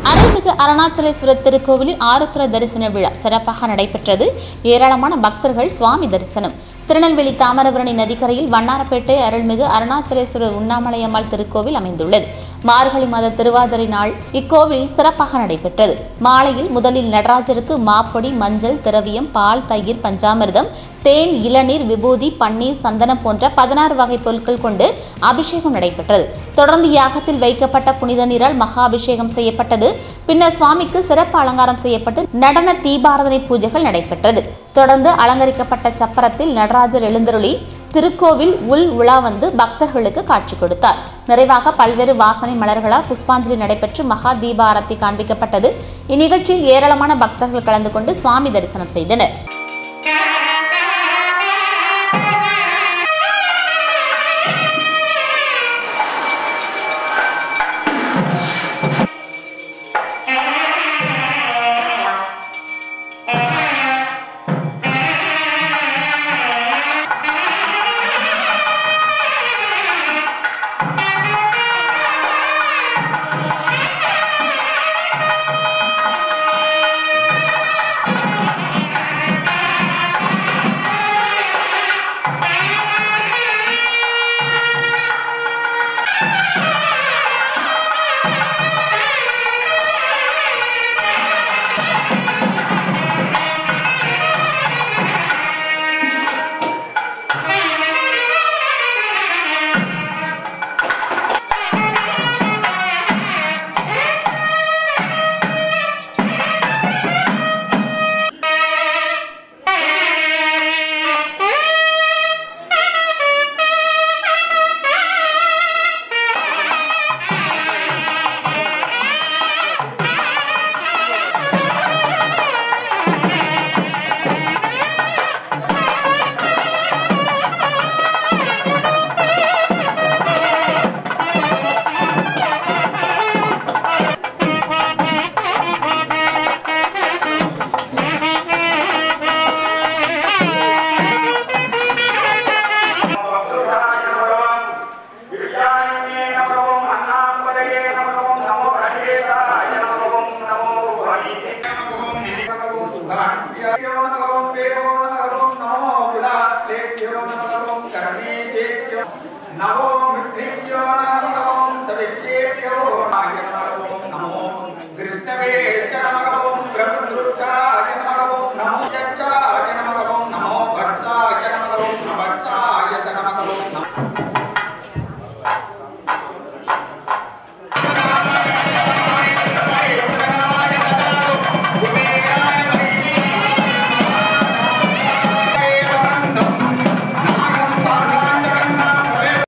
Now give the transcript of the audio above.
அருள்மிகு அருணாச்சலேஸ்வரர் திருக்கோவிலில் ஆருத்ர தரிசன விழா சிறப்பாக நடைபெற்றது ஏராளமான பக்தர்கள் சுவாமி தரிசனம் திருநெல்வேலி தாமிரபரணி நதிக்கரையில் வண்ணாரப்பேட்டை அருள்மிகு அருணாச்சலேஸ்வரர் உண்ணாமலையம்மாள் திருக்கோவில் அமைந்துள்ளது மார்கழி மாத திருவாதிரை நாள் இக்கோவில் சிறப்பாக நடைபெற்றது மாலையில் முதலில் நடராஜருக்கு மாப்பொடி மஞ்சள் திரவியம் பால் தயிர் பஞ்சாமிர்தம் தேன் இளநீர் விபூதி பன்னீர் சந்தனம் போன்ற பதினாறு வகை பொருட்கள் கொண்டு அபிஷேகம் நடைபெற்றது தொடர்ந்து யாகத்தில் வைக்கப்பட்ட புனித நீரால் மகா அபிஷேகம் செய்யப்பட்டது பின்னர் சுவாமிக்கு சிறப்பு அலங்காரம் செய்யப்பட்டு நடன தீபாராதனை பூஜைகள் நடைபெற்றது தொடர்ந்து அலங்கரிக்கப்பட்ட சப்பரத்தில் நடராஜர் எழுந்தருளி திருக்கோவில் உள் உலா வந்து பக்தர்களுக்கு காட்சி கொடுத்தார் நிறைவாக பல்வேறு வாசனை மலர்களால் புஷ்பாஞ்சலி நடைபெற்று மகா தீபாரத்தி காண்பிக்கப்பட்டது இந்நிகழ்ச்சியில் ஏராளமான பக்தர்கள் கலந்து கொண்டு சுவாமி தரிசனம் செய்தனர்